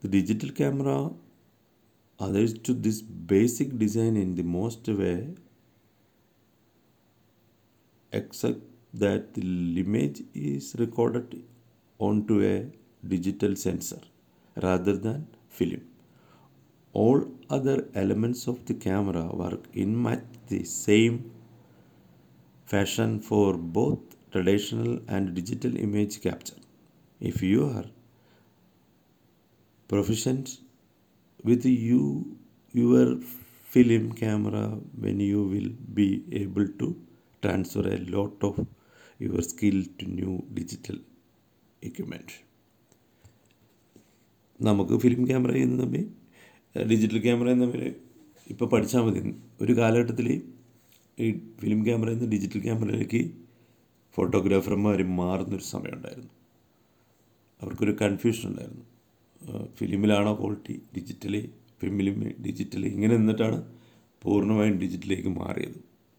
The digital camera adheres to this basic design in the most way except that the image is recorded onto a digital sensor rather than film. All other elements of the camera work in much the same fashion for both traditional and digital image capture. If you are proficient with you your film camera when you will be able to transfer a lot of your skill to new digital equipment നമുക്ക് film ക്യാമറയും തമ്മിൽ digital ക്യാമറയും തമ്മിൽ ഇപ്പോൾ പഠിച്ചാൽ മതി ഒരു കാലഘട്ടത്തിൽ ഈ ഫിലിം ക്യാമറയിൽ നിന്ന് ഡിജിറ്റൽ ക്യാമറയിലേക്ക് ഫോട്ടോഗ്രാഫർമാർ മാറുന്നൊരു സമയമുണ്ടായിരുന്നു അവർക്കൊരു കൺഫ്യൂഷൻ ഉണ്ടായിരുന്നു ഫിലിമിലാണോ ക്വാളിറ്റി ഡിജിറ്റലി ഫിലിം ഡിജിറ്റലി ഇങ്ങനെ നിന്നിട്ടാണ് പൂർണ്ണമായും ഡിജിറ്റലിലേക്ക് മാറിയത്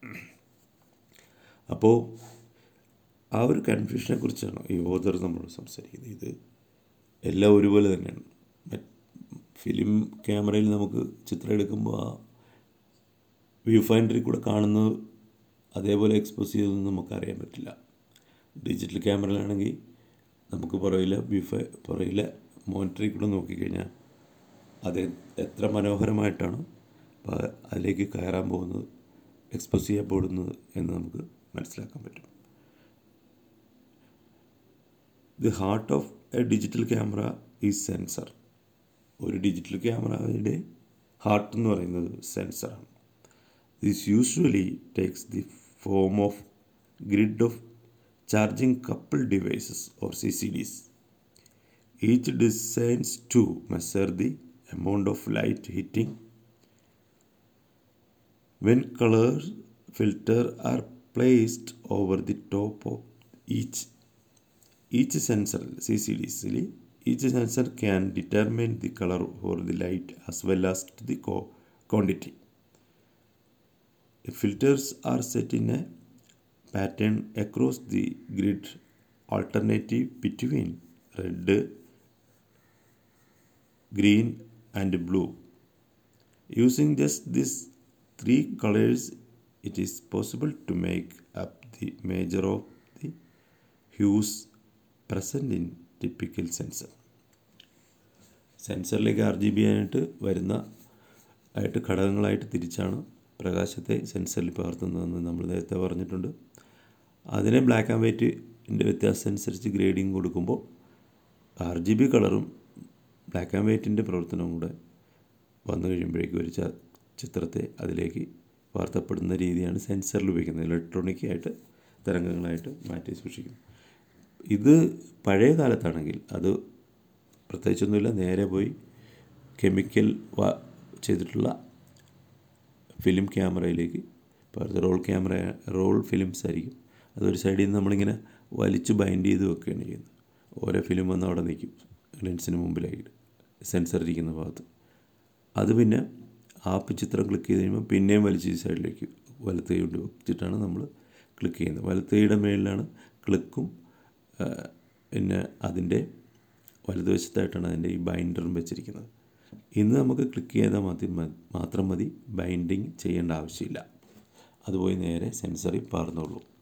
അപ്പോൾ ആ ഒരു കൺഫ്യൂഷനെ കുറിച്ചാണ് ഈ ഓദർ നമ്മൾ സംസാരിക്കുന്നത് ഇത് എല്ലാം ഒരുപോലെ തന്നെയാണ് ഫിലിം ക്യാമറയിൽ നമുക്ക് ചിത്രം എടുക്കുമ്പോൾ ആ വ്യൂ ഫൈൻഡറിൽ കൂടെ കാണുന്നത് അതേപോലെ എക്സ്പോസ് ചെയ്തൊന്നും നമുക്കറിയാൻ പറ്റില്ല ഡിജിറ്റൽ ക്യാമറയിലാണെങ്കിൽ നമുക്ക് പുറകിലെ വ്യൂ ഫൈ പുറകിലെ മോണിറ്ററിൽ കൂടെ നോക്കിക്കഴിഞ്ഞാൽ അത് എത്ര മനോഹരമായിട്ടാണ് അതിലേക്ക് കയറാൻ പോകുന്നത് എക്സ്പോസ് ചെയ്യപ്പെടുന്നത് എന്ന് നമുക്ക് മനസ്സിലാക്കാൻ പറ്റും the heart of a digital camera is sensor ഒരു ഡിജിറ്റൽ ക്യാമറയുടെ ഹാർട്ട് എന്ന് പറയുന്നത് സെൻസറാണ് this usually takes the form of grid of charging couple devices or C C Ds each designs to measure the amount of light hitting when color filter are placed over the top of each each sensor ccds each sensor can determine the color for the light as well as the co- quantity the filters are set in a pattern across the grid alternative between red green and blue. Using just these three colors, it is possible to make up the major of the hues present in typical sensor. സെൻസറിലേക്ക് R G B ആയിട്ട് വരുന്ന ആയിട്ട് ഘടകങ്ങളായിട്ട് തിരിച്ചാണ് പ്രകാശത്തെ സെൻസറിൽ പകർത്തുന്നതെന്ന് നമ്മൾ നേരത്തെ പറഞ്ഞിട്ടുണ്ട് അതിനെ ബ്ലാക്ക് ആൻഡ് വൈറ്റിൻ്റെ വ്യത്യാസം അനുസരിച്ച് ഗ്രേഡിങ് കൊടുക്കുമ്പോൾ ആർ ജി ബി കളറും ബ്ലാക്ക് ആൻഡ് വൈറ്റിൻ്റെ പ്രവർത്തനവും കൂടെ വന്നു കഴിയുമ്പോഴേക്കും ഒരു ചിത്രത്തെ അതിലേക്ക് വാർത്തപ്പെടുന്ന രീതിയാണ് സെൻസറിൽ ഉപയോഗിക്കുന്നത് ഇലക്ട്രോണിക് ആയിട്ട് തരംഗങ്ങളായിട്ട് മാറ്റി സൂക്ഷിക്കും ഇത് പഴയ കാലത്താണെങ്കിൽ അത് പ്രത്യേകിച്ചൊന്നുമില്ല നേരെ പോയി കെമിക്കൽ വാ ചെയ്തിട്ടുള്ള ഫിലിം ക്യാമറയിലേക്ക് ഇപ്പോൾ റോൾ ക്യാമറ റോൾ ഫിലിംസ് ആയിരിക്കും അതൊരു സൈഡിൽ നിന്ന് നമ്മളിങ്ങനെ വലിച്ച് ബൈൻഡ് ചെയ്ത് വെക്കുകയാണ് ചെയ്യുന്നത് ഓരോ ഫിലിം വന്ന് അവിടെ നിൽക്കും ലെൻസിന് മുമ്പിലായിട്ട് സെൻസർ ഇരിക്കുന്ന ഭാഗത്ത് അത് പിന്നെ ആപ്പ് ചിത്രം ക്ലിക്ക് ചെയ്ത് കഴിയുമ്പോൾ പിന്നെയും വലിച്ച് ഈ സൈഡിലേക്ക് വലത്ത് കൈ കൊണ്ട് വെച്ചിട്ടാണ് നമ്മൾ ക്ലിക്ക് ചെയ്യുന്നത് വലത്ത് കൈയുടെ മേളിലാണ് ക്ലിക്കും പിന്നെ അതിൻ്റെ വലതുവശത്തായിട്ടാണ് അതിൻ്റെ ഈ ബൈൻഡറും വെച്ചിരിക്കുന്നത് ഇന്ന് നമുക്ക് ക്ലിക്ക് ചെയ്താൽ മതി മാത്രം മതി ബൈൻഡിങ് ചെയ്യേണ്ട ആവശ്യമില്ല അതുപോയി നേരെ സെൻസറിൽ പാർന്നുള്ളൂ